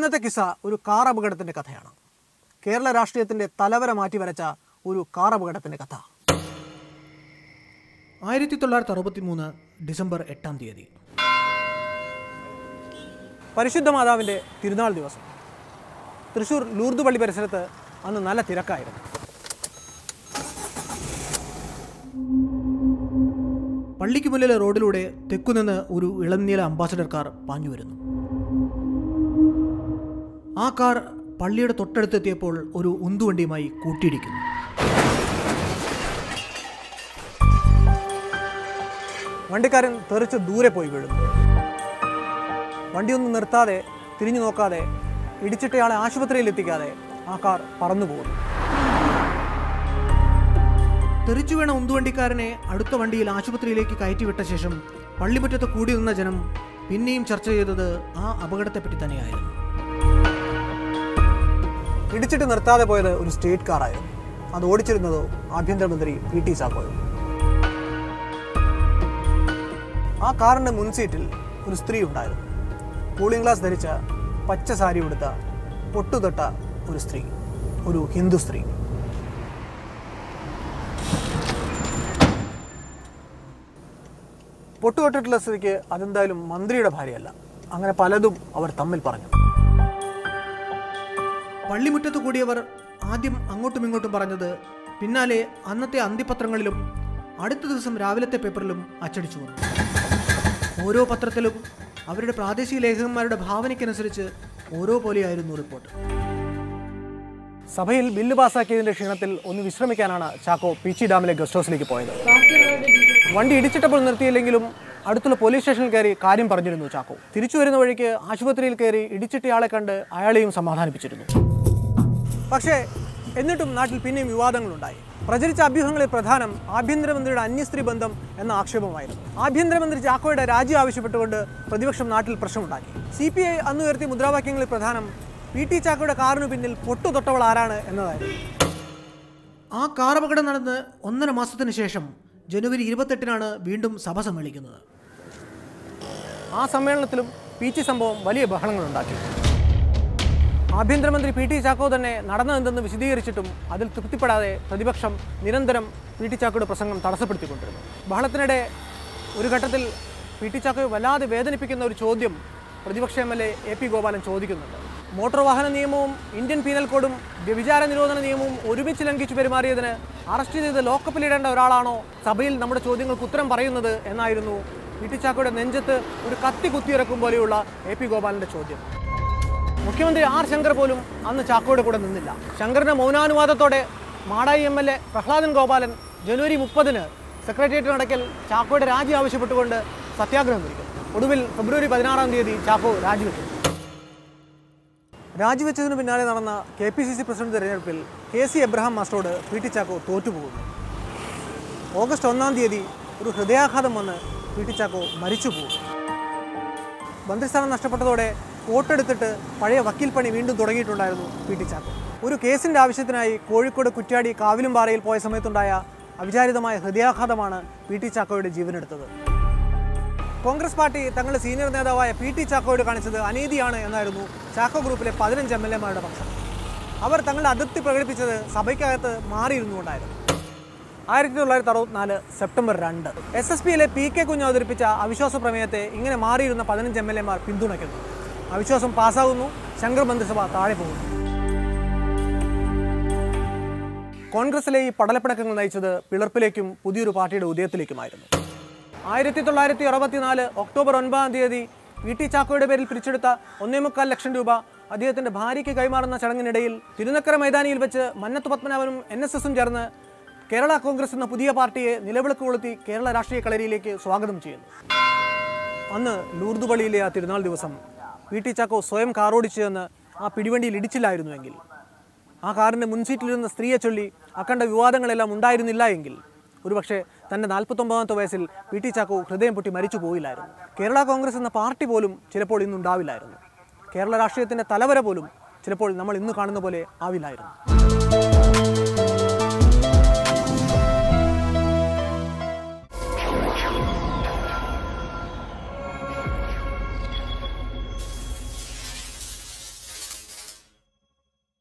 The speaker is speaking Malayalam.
ഇന്നത്തെ കിസ്സ ഒരു കാർ അപകടത്തിൻ്റെ കഥയാണ് കേരള രാഷ്ട്രീയത്തിൻ്റെ തലവര മാറ്റി വരച്ച ഒരു കാർ അപകടത്തിൻ്റെ കഥ ആയിരത്തി തൊള്ളായിരത്തി അറുപത്തി മൂന്ന് ഡിസംബർ എട്ടാം തീയതി പരിശുദ്ധ മാതാവിൻ്റെ തിരുനാൾ ദിവസം തൃശ്ശൂർ ലൂർദ് പള്ളി പരിസരത്ത് അന്ന് നല്ല തിരക്കായിരുന്നു പള്ളിക്ക് മുന്നിലെ റോഡിലൂടെ തെക്കുനിന്ന് ഒരു ഇളനീല അംബാസഡർ കാർ പാഞ്ഞു വരുന്നു ആ കാർ പള്ളിയുടെ തൊട്ടടുത്തെത്തിയപ്പോൾ ഒരു ഉന്തുവണ്ടിയുമായി കൂട്ടിയിടിക്കുന്നു വണ്ടിക്കാരൻ തെറിച്ച് ദൂരെ പോയി വീഴുന്നു വണ്ടിയൊന്നും നിർത്താതെ തിരിഞ്ഞു നോക്കാതെ ഇടിച്ചിട്ടയാളെ ആശുപത്രിയിൽ എത്തിക്കാതെ ആ കാർ പറന്നു പോകുന്നു തെറിച്ചു വീണ ഉന്തുവണ്ടിക്കാരനെ അടുത്ത വണ്ടിയിൽ ആശുപത്രിയിലേക്ക് കയറ്റിവിട്ട ശേഷം പള്ളിമുറ്റത്ത് കൂടി നിന്ന ജനം പിന്നെയും ചർച്ച ചെയ്തത് ആ അപകടത്തെപ്പറ്റി തന്നെയായിരുന്നു ഇടിച്ചിട്ട് നിർത്താതെ പോയത് ഒരു സ്റ്റേറ്റ് കാറായിരുന്നു അത് ഓടിച്ചിരുന്നതോ ആഭ്യന്തരമന്ത്രി പി ടി ചാക്കോയും ആ കാറിന്റെ മുൻസീറ്റിൽ ഒരു സ്ത്രീ ഉണ്ടായിരുന്നു കൂളിംഗ് ഗ്ലാസ് ധരിച്ച പച്ച സാരി ഉടുത്ത പൊട്ടുതൊട്ട ഒരു സ്ത്രീ ഒരു ഹിന്ദു സ്ത്രീ പൊട്ടുതൊട്ടിട്ടുള്ള സ്ത്രീക്ക് അതെന്തായാലും മന്ത്രിയുടെ ഭാര്യയല്ല അങ്ങനെ പലതും അവർ തമ്മിൽ പറഞ്ഞു പള്ളിമുറ്റത്ത് കൂടിയവർ ആദ്യം അങ്ങോട്ടും ഇങ്ങോട്ടും പറഞ്ഞത് പിന്നാലെ അന്നത്തെ അന്തിപത്രങ്ങളിലും അടുത്ത ദിവസം രാവിലത്തെ പേപ്പറിലും അച്ചടിച്ചു വന്നു ഓരോ പത്രത്തിലും അവരുടെ പ്രാദേശിക ലേഖകന്മാരുടെ ഭാവനയ്ക്കനുസരിച്ച് ഓരോ പോലെയായിരുന്നു റിപ്പോർട്ട് സഭയിൽ ബില്ല് പാസ്സാക്കിയതിന്റെ ക്ഷീണത്തിൽ ഒന്ന് വിശ്രമിക്കാനാണ് ചാക്കോ പീച്ചി ഡാമിലെ ഗസ്റ്റ് ഹൗസിലേക്ക് പോയത് വണ്ടി ഇടിച്ചിട്ടപ്പോൾ നിർത്തിയില്ലെങ്കിലും അടുത്തുള്ള പോലീസ് സ്റ്റേഷനിൽ കയറി കാര്യം പറഞ്ഞിരുന്നു ചാക്കോ തിരിച്ചു വരുന്ന വഴിക്ക് ആശുപത്രിയിൽ കയറി ഇടിച്ചിട്ടയാളെ കണ്ട് അയാളെയും സമാധാനിപ്പിച്ചിരുന്നു പക്ഷേ എന്നിട്ടും നാട്ടിൽ പിന്നെയും വിവാദങ്ങളുണ്ടായി പ്രചരിച്ച അഭ്യൂഹങ്ങളിൽ പ്രധാനം ആഭ്യന്തരമന്ത്രിയുടെ അന്യസ്ത്രീ ബന്ധം എന്ന ആക്ഷേപമായിരുന്നു ആഭ്യന്തരമന്ത്രി ചാക്കോയുടെ രാജി ആവശ്യപ്പെട്ടുകൊണ്ട് പ്രതിപക്ഷം നാട്ടിൽ പ്രശ്നമുണ്ടാക്കി സി പി ഐ അന്ന് ഉയർത്തിയ മുദ്രാവാക്യങ്ങളിൽ പ്രധാനം പി ടി ചാക്കോയുടെ കാറിനു പിന്നിൽ പൊട്ടുതൊട്ടവൾ ആരാണ് എന്നതായിരുന്നു ആ കാർ അപകടം നടന്ന് ഒന്നര മാസത്തിന് ശേഷം ജനുവരി ഇരുപത്തെട്ടിനാണ് വീണ്ടും സഭ സമ്മേളിക്കുന്നത് ആ സമ്മേളനത്തിലും പീച്ചി സംഭവം വലിയ ബഹളങ്ങളുണ്ടാക്കി ആഭ്യന്തരമന്ത്രി പി ടി ചാക്കോ തന്നെ നടന്നതെന്തെന്ന് വിശദീകരിച്ചിട്ടും അതിൽ തൃപ്തിപ്പെടാതെ പ്രതിപക്ഷം നിരന്തരം പി ടി ചാക്കോയുടെ പ്രസംഗം തടസ്സപ്പെടുത്തിക്കൊണ്ടിരുന്നു ബഹളത്തിനിടെ ഒരു ഘട്ടത്തിൽ പി ടി ചാക്കോയെ വല്ലാതെ വേദനിപ്പിക്കുന്ന ഒരു ചോദ്യം പ്രതിപക്ഷ M L A A P Gopalan ചോദിക്കുന്നുണ്ട് മോട്ടോർ വാഹന നിയമവും ഇന്ത്യൻ പീനൽ കോഡും വ്യഭിചാര നിരോധന നിയമവും ഒരുമിച്ച് ലംഘിച്ചു പെരുമാറിയതിന് അറസ്റ്റ് ചെയ്ത് ലോക്കപ്പിലിടേണ്ട ഒരാളാണോ സഭയിൽ നമ്മുടെ ചോദ്യങ്ങൾക്ക് ഉത്തരം പറയുന്നത് എന്നായിരുന്നു പി ടി ചാക്കോയുടെ നെഞ്ചത്ത് ഒരു കത്തി കുത്തിയിറക്കും പോലെയുള്ള എ പി ഗോപാലന്റെ ചോദ്യം മുഖ്യമന്ത്രി ആർ ശങ്കർ പോലും അന്ന് ചാക്കോയുടെ കൂടെ നിന്നില്ല ശങ്കറിന്റെ മൗനാനുവാദത്തോടെ Madayi M L A Prahladan Gopalan ജനുവരി മുപ്പതിന് സെക്രട്ടേറിയറ്റിന് അടയ്ക്കൽ ചാക്കോയുടെ രാജി ആവശ്യപ്പെട്ടുകൊണ്ട് സത്യാഗ്രഹം വിളിക്കും ഒടുവിൽ ഫെബ്രുവരി പതിനാറാം തീയതി ചാക്കോ രാജിവെച്ചു രാജിവെച്ചതിന് പിന്നാലെ നടന്ന K P C C president തെരഞ്ഞെടുപ്പിൽ കെ സി എബ്രഹാം മാസ്റ്ററോട് പി ടി ചാക്കോ തോറ്റുപോകുന്നു ഓഗസ്റ്റ് ഒന്നാം തീയതി ഒരു ഹൃദയാഘാതം വന്ന് പി ടി ചാക്കോ മരിച്ചു പോകും മന്ത്രിസ്ഥാനം നഷ്ടപ്പെട്ടതോടെ വോട്ടെടുത്തിട്ട് പഴയ വക്കീൽ പണി വീണ്ടും തുടങ്ങിയിട്ടുണ്ടായിരുന്നു പി ടി ചാക്കോ ഒരു കേസിന്റെ ആവശ്യത്തിനായി കോഴിക്കോട് കുറ്റ്യാടി കാവിലുംപാറയിൽ പോയ സമയത്തുണ്ടായ അവിചാരിതമായ ഹൃദയാഘാതമാണ് പി ടി ചാക്കോയുടെ ജീവനെടുത്തത് കോൺഗ്രസ് പാർട്ടി തങ്ങളുടെ സീനിയർ നേതാവായ പി ടി ചാക്കോയോട് കാണിച്ചത് അനീതിയാണ് എന്നായിരുന്നു ചാക്കോ ഗ്രൂപ്പിലെ പതിനഞ്ച് എം എൽ എമാരുടെ പക്ഷം അവർ തങ്ങളുടെ അതൃപ്തി പ്രകടിപ്പിച്ചത് സഭയ്ക്കകത്ത് മാറിയിരുന്നുകൊണ്ടായിരുന്നു ആയിരത്തി തൊള്ളായിരത്തി അറുപത്തിനാല് സെപ്റ്റംബർ രണ്ട് എസ് എസ് പിയിലെ പി കെ കുഞ്ഞ് അവതരിപ്പിച്ച അവിശ്വാസ പ്രമേയത്തെ ഇങ്ങനെ മാറിയിരുന്ന പതിനഞ്ച് എം എൽ എമാർ പിന്തുണയ്ക്കുന്നു അവിശ്വാസം പാസ്സാകുന്നു ശങ്കർ മന്ത്രിസഭ താഴെ പോകുന്നു കോൺഗ്രസിലെ ഈ പടലപ്പിണക്കങ്ങൾ നയിച്ചത് പിളർപ്പിലേക്കും പുതിയൊരു പാർട്ടിയുടെ ഉദയത്തിലേക്കുമായിരുന്നു ആയിരത്തി തൊള്ളായിരത്തി അറുപത്തിനാല് ഒക്ടോബർ ഒൻപതാം തീയതി വി ടി ചാക്കോയുടെ പേരിൽ പിരിച്ചെടുത്ത ഒന്നേമുക്കാൽ ലക്ഷം രൂപ അദ്ദേഹത്തിന്റെ ഭാര്യയ്ക്ക് കൈമാറുന്ന ചടങ്ങിനിടയിൽ തിരുനക്കര മൈതാനിയിൽ വെച്ച് മന്നത്ത് പത്മനാഭനും എൻ എസ് എസും ചേർന്ന് കേരള കോൺഗ്രസ് എന്ന പുതിയ പാർട്ടിയെ നിലവിളക്ക് കൊളുത്തി കേരള രാഷ്ട്രീയ കളരിയിലേക്ക് സ്വാഗതം ചെയ്യുന്നു അന്ന് ലൂർദുപള്ളിയിലെ ആ തിരുനാൾ ദിവസം വി ടി ചാക്കോ സ്വയം കാറോടിച്ചതെന്ന് ആ പിടിവണ്ടിയിൽ ഇടിച്ചില്ലായിരുന്നുവെങ്കിൽ ആ കാറിൻ്റെ മുൻസീറ്റിലിരുന്ന സ്ത്രീയെ ചൊല്ലി അക്കണ്ട വിവാദങ്ങളെല്ലാം ഉണ്ടായിരുന്നില്ല എങ്കിൽ ഒരുപക്ഷെ തൻ്റെ നാൽപ്പത്തൊമ്പതാമത്തെ വയസ്സിൽ പി ടി ചാക്കോ ഹൃദയം പൊട്ടി മരിച്ചു പോയില്ലായിരുന്നു കേരള കോൺഗ്രസ് എന്ന പാർട്ടി പോലും ചിലപ്പോൾ ഇന്നുണ്ടാവില്ലായിരുന്നു കേരള രാഷ്ട്രീയത്തിൻ്റെ തലവര പോലും ചിലപ്പോൾ നമ്മൾ ഇന്ന് കാണുന്ന പോലെ ആവില്ലായിരുന്നു